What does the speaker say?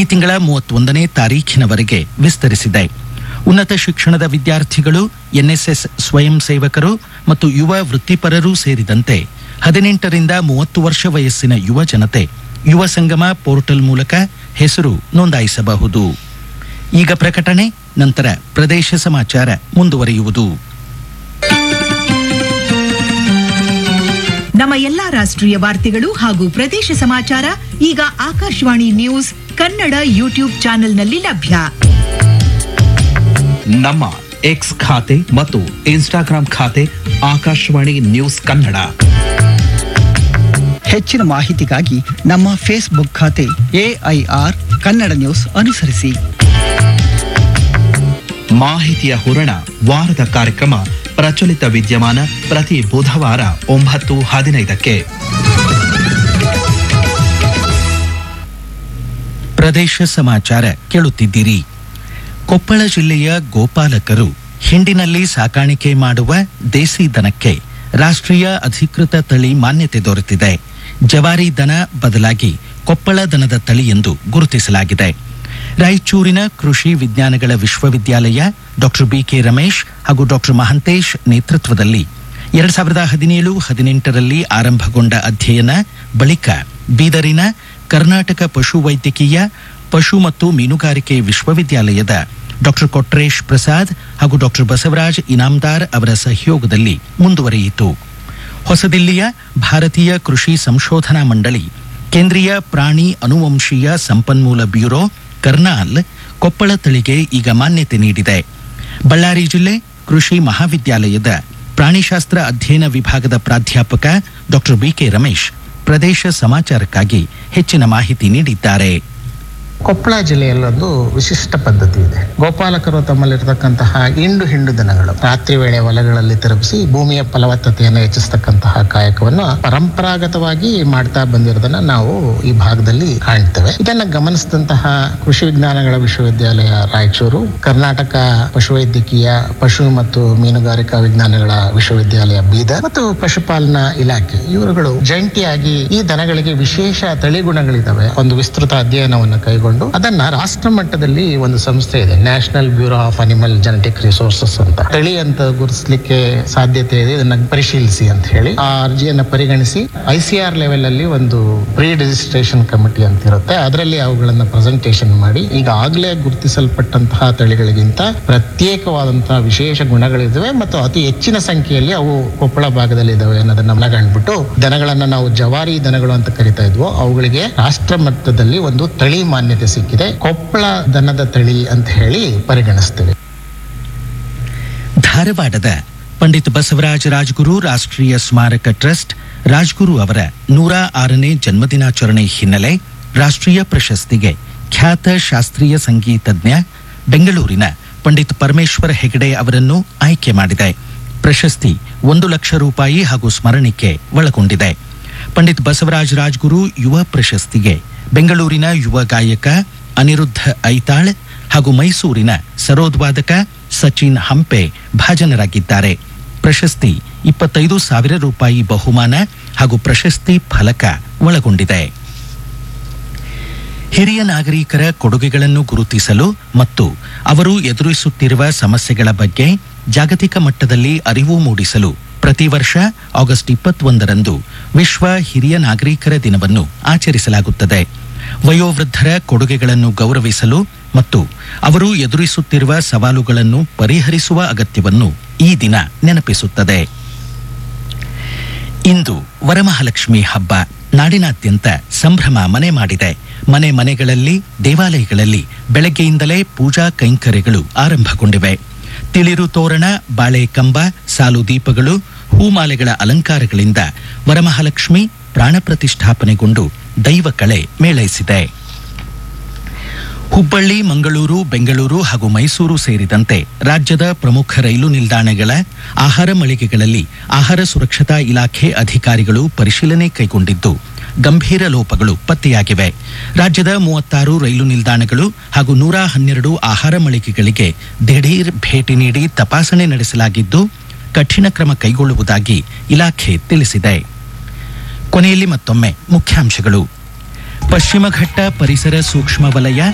ತಿಂಗಳ ಮೂವತ್ತೊಂದನೇ ತಾರೀಖಿನವರೆಗೆ ವಿಸ್ತರಿಸಿದೆ ಉನ್ನತ ಶಿಕ್ಷಣದ ವಿದ್ಯಾರ್ಥಿಗಳು ಎನ್ಎಸ್ಎಸ್ ಸ್ವಯಂ ಸೇವಕರು ಮತ್ತು ಯುವ ವೃತ್ತಿಪರರೂ ಸೇರಿದಂತೆ ಹದಿನೆಂಟರಿಂದ ಮೂವತ್ತು ವರ್ಷ ವಯಸ್ಸಿನ ಯುವ ಜನತೆ ಯುವ ಸಂಗಮ ಪೋರ್ಟಲ್ ಮೂಲಕ ಹೆಸರು ನೋಂದಾಯಿಸಬಹುದು ಈಗ ಪ್ರಕಟಣೆ ನಂತರ ಪ್ರದೇಶ ಸಮಾಚಾರ ಮುಂದುವರಿಯುವುದು ನಮ್ಮ ಎಲ್ಲಾ ರಾಷ್ಟ್ರೀಯ ವಾರ್ತೆಗಳು ಹಾಗೂ ಪ್ರದೇಶ ಸಮಾಚಾರ ಈಗ ಆಕಾಶವಾಣಿ ನ್ಯೂಸ್ ಕನ್ನಡ ಯೂಟ್ಯೂಬ್ ಚಾನೆಲ್ನಲ್ಲಿ ಲಭ್ಯ ನಮ್ಮ ಎಕ್ಸ್ ಖಾತೆ ಮತ್ತು ಇನ್ಸ್ಟಾಗ್ರಾಂ ಖಾತೆ ಆಕಾಶವಾಣಿ ನ್ಯೂಸ್ ಕನ್ನಡ ಹೆಚ್ಚಿನ ಮಾಹಿತಿಗಾಗಿ ನಮ್ಮ ಫೇಸ್ಬುಕ್ ಖಾತೆ ಎಐಆರ್ ಕನ್ನಡ ನ್ಯೂಸ್ ಅನುಸರಿಸಿ ಮಾಹಿತಿಯ ಹೂರಣ ವಾರದ ಕಾರ್ಯಕ್ರಮ ಪ್ರಚಲಿತ ವಿದ್ಯಮಾನ ಪ್ರತಿ ಬುಧವಾರ ಒಂಬತ್ತು ಹದಿನೈದಕ್ಕೆ ಪ್ರದೇಶ ಸಮಾಚಾರ ಕೇಳುತ್ತಿದ್ದೀರಿ ಕೊಪ್ಪಳ ಜಿಲ್ಲೆಯ ಗೋಪಾಲಕರು ಹಿಂಡಿನಲ್ಲಿ ಸಾಕಾಣಿಕೆ ಮಾಡುವ ದೇಸಿ ದನಕ್ಕೆ ರಾಷ್ಟ್ರೀಯ ಅಧಿಕೃತ ತಳಿ ಮಾನ್ಯತೆ ದೊರೆತಿದೆ ಜವಾರಿ ದನ ಬದಲಾಗಿ ಕೊಪ್ಪಳ ದನದ ತಳಿ ಎಂದು ಗುರುತಿಸಲಾಗಿದೆ ರಾಯಚೂರಿನ ಕೃಷಿ ವಿಜ್ಞಾನಗಳ ವಿಶ್ವವಿದ್ಯಾಲಯ ಡಾಕ್ಟರ್ ಬಿಕೆ ರಮೇಶ್ ಹಾಗೂ ಡಾಕ್ಟರ್ ಮಹಂತೇಶ್ ನೇತೃತ್ವದಲ್ಲಿ ಎರಡ್ ಸಾವಿರದ ಹದಿನೇಳು ಹದಿನೆಂಟರಲ್ಲಿ ಆರಂಭಗೊಂಡ ಅಧ್ಯಯನ ಬಳಿಕ ಬೀದರಿನ ಕರ್ನಾಟಕ ಪಶುವೈದ್ಯಕೀಯ ಪಶು ಮತ್ತು ಮೀನುಗಾರಿಕೆ ವಿಶ್ವವಿದ್ಯಾಲಯದ ಡಾಕ್ಟರ್ ಕೊಟ್ರೇಶ್ ಪ್ರಸಾದ್ ಹಾಗೂ ಡಾಕ್ಟರ್ ಬಸವರಾಜ್ ಇನಾಮ್ದಾರ್ ಅವರ ಸಹಯೋಗದಲ್ಲಿ ಮುಂದುವರಿಯಿತು ಹೊಸದಿಲ್ಲಿಯ ಭಾರತೀಯ ಕೃಷಿ ಸಂಶೋಧನಾ ಮಂಡಳಿ ಕೇಂದ್ರೀಯ ಪ್ರಾಣಿ ಅನುವಂಶೀಯ ಸಂಪನ್ಮೂಲ ಬ್ಯೂರೋ ಕರ್ನಾಲ್ ಕೊಪ್ಪಳ ತಳಿಗೆ ಈಗ ಮಾನ್ಯತೆ ನೀಡಿದೆ ಬಳ್ಳಾರಿ ಜಿಲ್ಲೆ ಕೃಷಿ ಮಹಾವಿದ್ಯಾಲಯದ ಪ್ರಾಣಿಶಾಸ್ತ್ರ ಅಧ್ಯಯನ ವಿಭಾಗದ ಪ್ರಾಧ್ಯಾಪಕ ಡಾಕ್ಟರ್ ಬಿಕೆ ರಮೇಶ್ ಪ್ರದೇಶ ಸಮಾಚಾರಕ್ಕಾಗಿ ಹೆಚ್ಚಿನ ಮಾಹಿತಿ ನೀಡಿದ್ದಾರೆ ಕೊಪ್ಪಳ ಜಿಲ್ಲೆಯಲ್ಲೊಂದು ವಿಶಿಷ್ಟ ಪದ್ಧತಿ ಇದೆ ಗೋಪಾಲಕರು ತಮ್ಮಲ್ಲಿರತಕ್ಕಂತಹ ಇಂಡು ಹಿಂಡು ದನಗಳು ರಾತ್ರಿ ವೇಳೆ ಹೊಲಗಳಲ್ಲಿ ತಿರುಗಿಸಿ ಭೂಮಿಯ ಫಲವತ್ತತೆಯನ್ನು ಹೆಚ್ಚಿಸ್ತಕ್ಕಂತಹ ಕಾಯಕವನ್ನು ಪರಂಪರಾಗತವಾಗಿ ಮಾಡ್ತಾ ಬಂದಿರೋದನ್ನ ನಾವು ಈ ಭಾಗದಲ್ಲಿ ಕಾಣ್ತೇವೆ ಇದನ್ನ ಗಮನಿಸಿದಂತಹ ಕೃಷಿ ವಿಜ್ಞಾನಗಳ ವಿಶ್ವವಿದ್ಯಾಲಯ ರಾಯಚೂರು ಕರ್ನಾಟಕ ಪಶುವೈದ್ಯಕೀಯ ಪಶು ಮತ್ತು ಮೀನುಗಾರಿಕಾ ವಿಜ್ಞಾನಗಳ ವಿಶ್ವವಿದ್ಯಾಲಯ ಬೀದರ್ ಮತ್ತು ಪಶುಪಾಲನಾ ಇಲಾಖೆ ಇವರುಗಳು ಜಂಟಿಯಾಗಿ ಈ ದನಗಳಿಗೆ ವಿಶೇಷ ತಳಿಗುಣಗಳಿದಾವೆ ಒಂದು ವಿಸ್ತೃತ ಅಧ್ಯಯನವನ್ನು ಕೈಗೊಂಡು ಅದನ್ನ ರಾಷ್ಟ್ರ ಮಟ್ಟದಲ್ಲಿ ಒಂದು ಸಂಸ್ಥೆ ಇದೆ national bureau of animal genetic resources ಅಂತ ತಳಿ ಅಂತ ಗುರುತಿಸಲಿಕ್ಕೆ ಸಾಧ್ಯತೆ ಇದೆ ಇದನ್ನ ಪರಿಶೀಲಿಸಿ ಅಂತ ಹೇಳಿ ಆ ಅರ್ಜಿಯನ್ನ ಪರಿಗಣಿಸಿ ಐ ಸಿ ಆರ್ ಲೆವೆಲ್ ಅಲ್ಲಿ ಒಂದು ಪ್ರೀ ರಿಜಿಸ್ಟ್ರೇಷನ್ ಕಮಿಟಿ ಅಂತ ಇರುತ್ತೆ ಅದರಲ್ಲಿ ಅವುಗಳನ್ನ ಪ್ರೆಸೆಂಟೇಷನ್ ಮಾಡಿ ಈಗ ಆಗ್ಲೇ ಗುರುತಿಸಲ್ಪಟ್ಟಂತಹ ತಳಿಗಳಿಗಿಂತ ಪ್ರತ್ಯೇಕವಾದಂತಹ ವಿಶೇಷ ಗುಣಗಳಿದ್ದಾವೆ ಮತ್ತು ಅತಿ ಹೆಚ್ಚಿನ ಸಂಖ್ಯೆಯಲ್ಲಿ ಅವು ಕೊಪ್ಪಳ ಭಾಗದಲ್ಲಿ ಇದಾವೆ ಅನ್ನೋದನ್ನ ಮನಗಂಡ್ಬಿಟ್ಟು ದನಗಳನ್ನ ನಾವು ಜವಾರಿ ದನಗಳು ಅಂತ ಕರಿತಾ ಇದ್ವು ಅವುಗಳಿಗೆ ರಾಷ್ಟ್ರ ಮಟ್ಟದಲ್ಲಿ ಒಂದು ತಳಿ ಮಾನ್ಯತೆ ಸಿಕ್ಕಿದೆ ಕೊಪ್ಪಳ ದನದ ತಳಿ ಅಂತ ಹೇಳಿ ಪರಿಗಣಿಸ್ತೇವೆ ಧಾರವಾಡದ ಪಂಡಿತ್ ಬಸವರಾಜ ರಾಜ್ಗುರು ರಾಷ್ಟ್ರೀಯ ಸ್ಮಾರಕ ಟ್ರಸ್ಟ್ ರಾಜ್ಗುರು ಅವರ ನೂರ ಆರನೇ ಜನ್ಮದಿನಾಚರಣೆ ಹಿನ್ನೆಲೆ ರಾಷ್ಟ್ರೀಯ ಪ್ರಶಸ್ತಿಗೆ ಖ್ಯಾತ ಶಾಸ್ತ್ರೀಯ ಸಂಗೀತಜ್ಞ ಬೆಂಗಳೂರಿನ ಪಂಡಿತ್ ಪರಮೇಶ್ವರ ಹೆಗಡೆ ಅವರನ್ನು ಆಯ್ಕೆ ಮಾಡಿದೆ ಪ್ರಶಸ್ತಿ ಒಂದು ಲಕ್ಷ ರೂಪಾಯಿ ಹಾಗೂ ಸ್ಮರಣಿಕೆ ಒಳಗೊಂಡಿದೆ ಪಂಡಿತ್ ಬಸವರಾಜ ರಾಜ್ಗುರು ಯುವ ಪ್ರಶಸ್ತಿಗೆ ಬೆಂಗಳೂರಿನ ಯುವ ಗಾಯಕ ಅನಿರುದ್ಧ ಐತಾಳ್ ಹಾಗೂ ಮೈಸೂರಿನ ಸರೋದ್ವಾದಕ ಸಚಿನ್ ಹಂಪೆ ಭಾಜನರಾಗಿದ್ದಾರೆ ಪ್ರಶಸ್ತಿ ಇಪ್ಪತ್ತೈದು ಸಾವಿರ ರೂಪಾಯಿ ಬಹುಮಾನ ಹಾಗೂ ಪ್ರಶಸ್ತಿ ಫಲಕ ಒಳಗೊಂಡಿದೆ ಹಿರಿಯ ನಾಗರಿಕರ ಕೊಡುಗೆಗಳನ್ನು ಗುರುತಿಸಲು ಮತ್ತು ಅವರು ಎದುರಿಸುತ್ತಿರುವ ಸಮಸ್ಯೆಗಳ ಬಗ್ಗೆ ಜಾಗತಿಕ ಮಟ್ಟದಲ್ಲಿ ಅರಿವು ಮೂಡಿಸಲು ಪ್ರತಿ ವರ್ಷ ಆಗಸ್ಟ್ ಇಪ್ಪತ್ತೊಂದರಂದು ವಿಶ್ವ ಹಿರಿಯ ನಾಗರಿಕರ ದಿನವನ್ನು ಆಚರಿಸಲಾಗುತ್ತದೆ ವಯೋವೃದ್ಧರ ಕೊಡುಗೆಗಳನ್ನು ಗೌರವಿಸಲು ಮತ್ತು ಅವರು ಎದುರಿಸುತ್ತಿರುವ ಸವಾಲುಗಳನ್ನು ಪರಿಹರಿಸುವ ಅಗತ್ಯವನ್ನು ಈ ದಿನ ನೆನಪಿಸುತ್ತದೆ ಇಂದು ವರಮಹಾಲಕ್ಷ್ಮಿ ಹಬ್ಬ ನಾಡಿನಾದ್ಯಂತ ಸಂಭ್ರಮ ಮನೆ ಮಾಡಿದೆ ಮನೆ ಮನೆಗಳಲ್ಲಿ ದೇವಾಲಯಗಳಲ್ಲಿ ಬೆಳಗ್ಗೆಯಿಂದಲೇ ಪೂಜಾ ಕೈಂಕರ್ಯಗಳು ಆರಂಭಗೊಂಡಿವೆ ತಿಳಿರು ತೋರಣ ಬಾಳೆ ಕಂಬ ಸಾಲು ದೀಪಗಳು ಹೂಮಾಲೆಗಳ ಅಲಂಕಾರಗಳಿಂದ ವರಮಹಾಲಕ್ಷ್ಮಿ ಪ್ರಾಣ ಪ್ರತಿಷ್ಠಾಪನೆಗೊಂಡು ದೈವ ಕಳೆ ಮೇಳೈಸಿದೆ ಹುಬ್ಬಳ್ಳಿ ಮಂಗಳೂರು ಬೆಂಗಳೂರು ಹಾಗೂ ಮೈಸೂರು ಸೇರಿದಂತೆ ರಾಜ್ಯದ ಪ್ರಮುಖ ರೈಲು ನಿಲ್ದಾಣಗಳ ಆಹಾರ ಮಳಿಗೆಗಳಲ್ಲಿ ಆಹಾರ ಸುರಕ್ಷತಾ ಇಲಾಖೆ ಅಧಿಕಾರಿಗಳು ಪರಿಶೀಲನೆ ಕೈಗೊಂಡಿದ್ದು ಗಂಭೀರ ಲೋಪಗಳು ಪತ್ತೆಯಾಗಿವೆ ರಾಜ್ಯದ ಮೂವತ್ತಾರು ರೈಲು ನಿಲ್ದಾಣಗಳು ಹಾಗೂ ನೂರ ಹನ್ನೆರಡು ಆಹಾರ ಮಳಿಗೆಗಳಿಗೆ ದಿಢೀರ್ ಭೇಟಿ ನೀಡಿ ತಪಾಸಣೆ ನಡೆಸಲಾಗಿದ್ದು ಕಠಿಣ ಕ್ರಮ ಕೈಗೊಳ್ಳುವುದಾಗಿ ಇಲಾಖೆ ತಿಳಿಸಿದೆ ಕೊನೆಯಲ್ಲಿ ಮತ್ತೊಮ್ಮೆ ಮುಖ್ಯಾಂಶಗಳು ಪಶ್ಚಿಮ ಘಟ್ಟ ಪರಿಸರ ಸೂಕ್ಷ್ಮ ವಲಯ